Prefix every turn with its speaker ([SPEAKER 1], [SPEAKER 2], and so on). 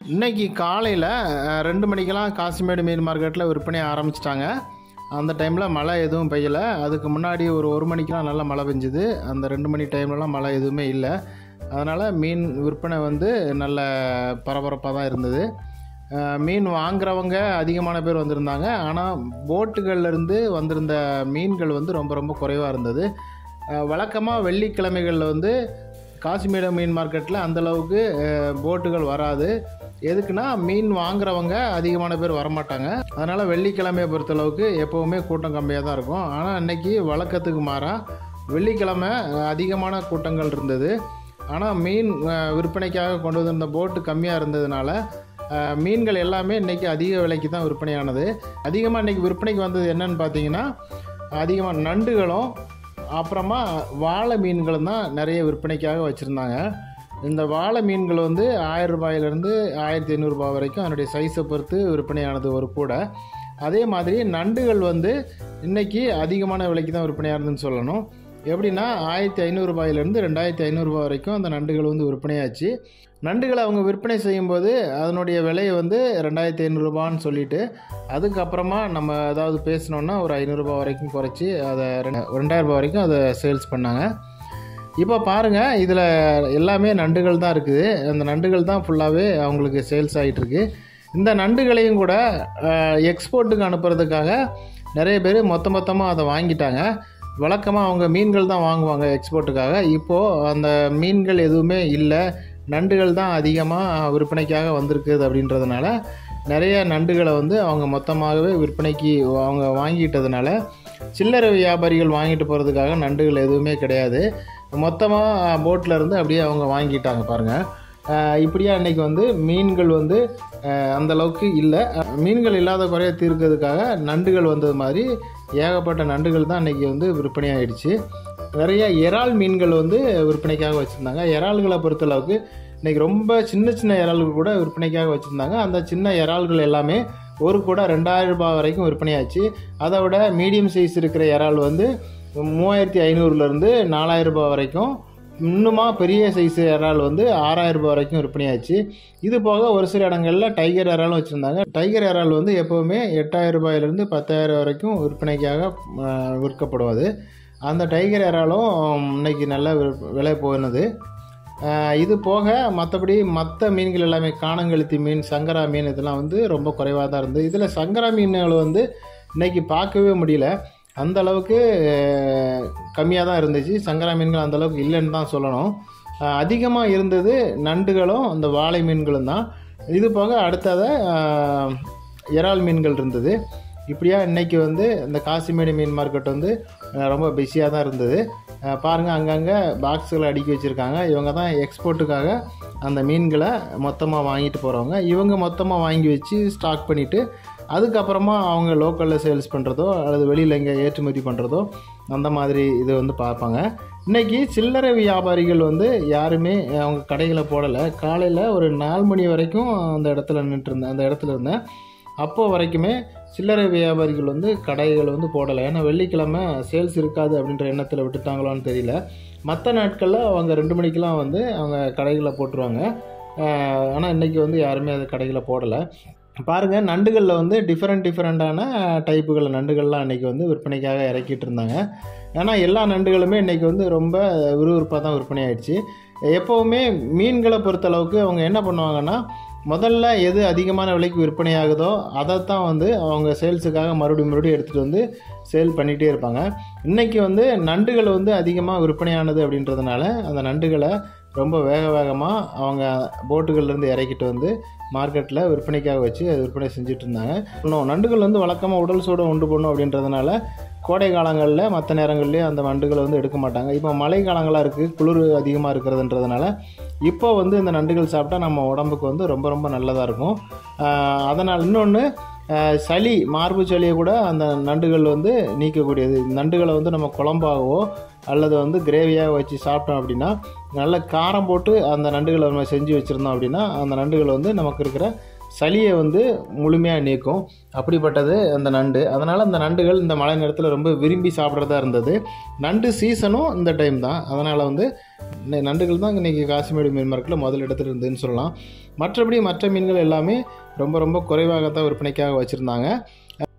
[SPEAKER 1] இன்னைக்கு காலையில் ரெண்டு மணிக்கெல்லாம் காசிமேடு மீன் மார்க்கெட்டில் விற்பனை ஆரம்பிச்சிட்டாங்க அந்த டைமில் மழை எதுவும் பெய்யலை அதுக்கு முன்னாடி ஒரு ஒரு மணிக்கெலாம் நல்லா மழை பெஞ்சுது அந்த ரெண்டு மணி டைம்லலாம் மழை எதுவுமே இல்லை அதனால் மீன் விற்பனை வந்து நல்ல பரபரப்பாக தான் இருந்தது அஹ் மீன் வாங்குறவங்க அதிகமான பேர் வந்திருந்தாங்க ஆனால் போட்டுகள்லேருந்து வந்திருந்த மீன்கள் வந்து ரொம்ப ரொம்ப குறைவாக இருந்தது வழக்கமாக வெள்ளிக்கிழமைகளில் வந்து காசிமேடு மீன் மார்க்கெட்டில் அந்தளவுக்கு போட்டுகள் வராது எதுக்குன்னா மீன் வாங்குறவங்க அதிகமான பேர் வரமாட்டாங்க அதனால் வெள்ளிக்கிழமையை பொறுத்தளவுக்கு எப்போவுமே கூட்டம் கம்மியாக தான் இருக்கும் ஆனால் அன்னைக்கு வழக்கத்துக்கு மாறாக வெள்ளிக்கிழமை அஹ், அதிகமான கூட்டங்கள் இருந்தது ஆனால் மீன் அஹ், விற்பனைக்காக கொண்டு வந்திருந்த போட்டு கம்மியாக இருந்ததுனால அஹ், மீன்கள் எல்லாமே இன்றைக்கி அதிக விலைக்கு தான் விற்பனையானது அதிகமாக இன்றைக்கி விற்பனைக்கு வந்தது என்னன்னு பார்த்தீங்கன்னா அதிகமாக நண்டுகளும் அப்புறமா வாழை மீன்களும் தான் நிறைய விற்பனைக்காக வச்சுருந்தாங்க இந்த வாழை மீன்கள் வந்து ஆயிரம் ரூபாயிலேருந்து ஆயிரத்தி ஐநூறுரூபா வரைக்கும் அதனுடைய சைஸை பொறுத்து விற்பனையானது ஒரு கூட அதே மாதிரி நண்டுகள் வந்து இன்றைக்கி அதிகமான விலைக்கு தான் விற்பனையானதுன்னு சொல்லணும் எப்படின்னா ஆயிரத்தி ஐநூறுரூபாயிலேருந்து ரெண்டாயிரத்தி ஐநூறுரூபா வரைக்கும் அந்த நண்டுகள் வந்து விற்பனையாச்சு நண்டுகளை அவங்க விற்பனை செய்யும்போது அதனுடைய விலையை வந்து ரெண்டாயிரத்தி ஐநூறுரூபான்னு சொல்லிட்டு அதுக்கப்புறமா நம்ம ஏதாவது பேசினோன்னா ஒரு ஐநூறுரூபா வரைக்கும் குறைச்சி அதை ரெண்டு ரெண்டாயிரரூபா வரைக்கும் அதை சேல்ஸ் பண்ணாங்க இப்போ பாருங்கள் இதில் எல்லாமே நண்டுகள் தான் இருக்குது அந்த நண்டுகள் தான் ஃபுல்லாகவே அவங்களுக்கு சேல்ஸ் ஆகிட்டுருக்கு இந்த நண்டுகளையும் கூட எக்ஸ்போர்ட்டுக்கு அனுப்புறதுக்காக நிறைய பேர் மொத்த மொத்தமாக அதை வாங்கிட்டாங்க வழக்கமாக அவங்க மீன்கள் தான் வாங்குவாங்க எக்ஸ்போர்ட்டுக்காக இப்போது அந்த மீன்கள் எதுவுமே இல்லை நண்டுகள் தான் அதிகமாக விற்பனைக்காக வந்திருக்குது அப்படின்றதுனால நிறைய நண்டுகளை வந்து அவங்க மொத்தமாகவே விற்பனைக்கு அவங்க வாங்கிட்டதுனால சில்லறை வியாபாரிகள் வாங்கிட்டு போகிறதுக்காக நண்டுகள் எதுவுமே கிடையாது மொத்தமாக போட்டில் இருந்து அப்படியே அவங்க வாங்கிட்டாங்க பாருங்கள் ஆஹ் இப்படியா இன்றைக்கி வந்து மீன்கள் வந்து ஆஹ் அந்த அளவுக்கு இல்லை ஆஹ் மீன்கள் இல்லாத குறைய தீர்க்கிறதுக்காக நண்டுகள் வந்தது மாதிரி ஏகப்பட்ட நண்டுகள் தான் இன்றைக்கி வந்து விற்பனை ஆயிடுச்சு நிறைய இறால் மீன்கள் வந்து விற்பனைக்காக வச்சுருந்தாங்க இறால்களை பொறுத்தளவுக்கு இன்றைக்கி ரொம்ப சின்ன சின்ன இறால்கள் கூட விற்பனைக்காக வச்சுருந்தாங்க அந்த சின்ன இறால்கள் எல்லாமே ஒரு கூட ரெண்டாயிரம் ரூபாய் வரைக்கும் விற்பனையாச்சு அதை விட மீடியம் சைஸ் இருக்கிற இறால் வந்து மூவாயிரத்தி ஐநூறுலேருந்து நாலாயிரம் ரூபாய் வரைக்கும் இன்னுமா பெரிய சைஸ் இறால் வந்து ஆறாயிரம் ரூபாய் வரைக்கும் விற்பனையாச்சு இது போக ஒரு சில இடங்களில் டைகர் இறாலும் வச்சுருந்தாங்க டைகர் இறால் வந்து எப்போவுமே எட்டாயிரம் ரூபாயிலிருந்து பத்தாயிரம் வரைக்கும் விற்பனைக்காக ஆஹ், விற்கப்படுவது அந்த டைகர் இறாலும் இன்னைக்கு நல்ல வி- விலை போனது ஆஹ், இது போக மற்றபடி மற்ற மீன்கள் எல்லாமே காணங்கழுத்தி மீன் சங்கரா மீன் இதெல்லாம் வந்து ரொம்ப குறைவாக தான் இருந்தது இதில் சங்கரா மீன்கள் வந்து இன்னைக்கு பார்க்கவே முடியல அந்த அளவுக்கு கம்மியாக தான் இருந்துச்சு சங்கரா மீன்கள் அந்த அளவுக்கு இல்லைன்னு தான் சொல்லணும் அதிகமாக இருந்தது நண்டுகளும் அந்த வாழை மீன்களும் தான் இது போக அடுத்ததை ஆஹ், இறால் மீன்கள் இருந்தது இப்படியா இன்னைக்கு வந்து இந்த காசிமேடு மீன் மார்க்கெட் வந்து அஹ், ரொம்ப பிஸியாக தான் இருந்தது அஹ், பாருங்க அங்கங்கே பாக்ஸுகளை அடுக்கி வச்சுருக்காங்க இவங்க தான் எக்ஸ்போர்ட்டுக்காக அந்த மீன்களை மொத்தமாக வாங்கிட்டு போகிறவங்க இவங்க மொத்தமாக வாங்கி வச்சு ஸ்டாக் பண்ணிவிட்டு அதுக்கப்புறமா அவங்க லோக்கலில் சேல்ஸ் பண்ணுறதோ அல்லது வெளியில் எங்கே ஏற்றுமதி பண்ணுறதோ அந்த மாதிரி இது வந்து பார்ப்பாங்க இன்றைக்கி சில்லறை வியாபாரிகள் வந்து யாருமே அவங்க கடைகளை போடலை காலையில் ஒரு நாலு மணி வரைக்கும் அந்த இடத்துல நின்றுருந்தேன் அந்த இடத்துல இருந்தேன் அப்போ வரைக்குமே சில்லறை வியாபாரிகள் வந்து கடைகள் வந்து போடலை ஏன்னா வெள்ளிக்கிழமை சேல்ஸ் இருக்காது அப்படின்ற எண்ணத்தில் விட்டுட்டாங்களான்னு தெரியல மற்ற நாட்களில் அவங்க ரெண்டு மணிக்கெலாம் வந்து அவங்க கடைகளை போட்டுருவாங்க ஆனால் இன்றைக்கி வந்து யாருமே அது கடைகளை போடலை பாருங்கள் நண்டுகளில் வந்து டிஃப்ரெண்ட் டிஃப்ரெண்ட்டான டைப்புகள் நண்டுகள்லாம் இன்றைக்கி வந்து விற்பனைக்காக இறக்கிட்டு இருந்தாங்க ஏன்னா எல்லா நண்டுகளுமே இன்றைக்கி வந்து ரொம்ப விறுவிறுப்பாக தான் விற்பனை ஆயிடுச்சு எப்போவுமே மீன்களை பொறுத்தளவுக்கு அவங்க என்ன பண்ணுவாங்கன்னா முதல்ல எது அதிகமான விலைக்கு விற்பனை ஆகுதோ அதை தான் வந்து அவங்க சேல்ஸுக்காக மறுபடியும் மறுபடியும் எடுத்துகிட்டு வந்து சேல் பண்ணிகிட்டே இருப்பாங்க இன்றைக்கி வந்து நண்டுகள் வந்து அதிகமாக விற்பனையானது அப்படின்றதுனால அந்த நண்டுகளை ரொம்ப வேக வேகமாக அவங்க போட்டுகள்லேருந்து இறக்கிட்டு வந்து மார்க்கெட்டில் விற்பனைக்காக வச்சு அது விற்பனை செஞ்சுட்டு இருந்தாங்க இன்னும் நண்டுகள் வந்து வழக்கமாக உடல் சூடை உண்டு பண்ணும் அப்படின்றதுனால கோடை காலங்களில் மற்ற நேரங்கள்லேயும் அந்த நண்டுகளை வந்து எடுக்க மாட்டாங்க இப்போ மழை காலங்களாக இருக்குது குளிர் அதிகமாக இருக்கிறதுன்றதுனால இப்போ வந்து இந்த நண்டுகள் சாப்பிட்டா நம்ம உடம்புக்கு வந்து ரொம்ப ரொம்ப நல்லதாக இருக்கும் ஆஹ் அதனால் இன்னொன்று சளி மார்பு சளியை கூட அந்த நண்டுகள் வந்து நீக்கக்கூடியது நண்டுகளை வந்து நம்ம குழம்பாகவோ அல்லது வந்து கிரேவியாக வச்சு சாப்பிட்டோம் அப்படின்னா நல்ல காரம் போட்டு அந்த நண்டுகளை நம்ம செஞ்சு வச்சுருந்தோம் அப்படின்னா அந்த நண்டுகள் வந்து நமக்கு இருக்கிற சளியை வந்து முழுமையாக நீக்கும் அப்படிப்பட்டது அந்த நண்டு அதனால் அந்த நண்டுகள் இந்த மழை நேரத்தில் ரொம்ப விரும்பி சாப்பிட்றதா இருந்தது நண்டு சீசனும் இந்த டைம் தான் அதனால் வந்து இந்த நண்டுகள் தான் இன்றைக்கி காசிமேடு மீன் மார்க்கெட்டில் முதல் இடத்துல இருந்ததுன்னு சொல்லலாம் மற்றபடி மற்ற மீன்கள் எல்லாமே ரொம்ப ரொம்ப குறைவாகத்தான் விற்பனைக்காக வச்சுருந்தாங்க